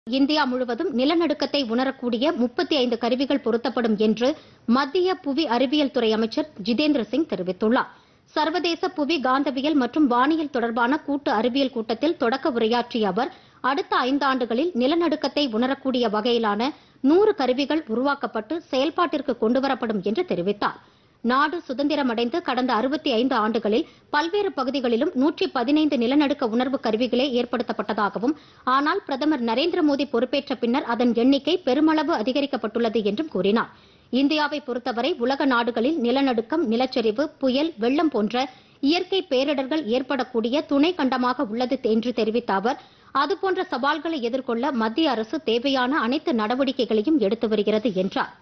India முழுவதும் நிலநடுக்கத்தை உணரக்கூடிய முப்பத்தி ஐந்து கருவிகள் பொருத்தப்படும் என்று மத்திய புவி அறிவியல் துறை அமைச்சர் ஜிதேந்திர சிங் தெரிவித்துள்ளார் சர்வதேச புவி காந்தவியல் மற்றும் வானியல் தொடர்பான கூட்டு அறிவியல் கூட்டத்தில் தொடக்க உரையாற்றிய அவர் அடுத்த ஐந்தாண்டுகளில் நிலநடுக்கத்தை உணரக்கூடிய வகையிலான நூறு கருவிகள் உருவாக்கப்பட்டு செயல்பாட்டிற்கு கொண்டுவரப்படும் என்று தெரிவித்தார் நாடு சுதந்திரமடைந்து கடந்த அறுபத்தி ஐந்து ஆண்டுகளில் பல்வேறு பகுதிகளிலும் நூற்றி பதினைந்து நிலநடுக்க உணர்வு கருவிகளே ஏற்படுத்தப்பட்டதாகவும் ஆனால் பிரதமர் நரேந்திர மோடி பொறுப்பேற்ற பின்னர் அதன் எண்ணிக்கை பெருமளவு அதிகரிக்கப்பட்டுள்ளது என்றும் கூறினார் இந்தியாவை பொறுத்தவரை உலக நாடுகளில் நிலநடுக்கம் நிலச்சரிவு புயல் வெள்ளம் போன்ற இயற்கை பேரிடர்கள் ஏற்படக்கூடிய துணை கண்டமாக உள்ளது என்று தெரிவித்த அவர் அதுபோன்ற சவால்களை எதிர்கொள்ள மத்திய அரசு தேவையான அனைத்து நடவடிக்கைகளையும் எடுத்து வருகிறது என்றார்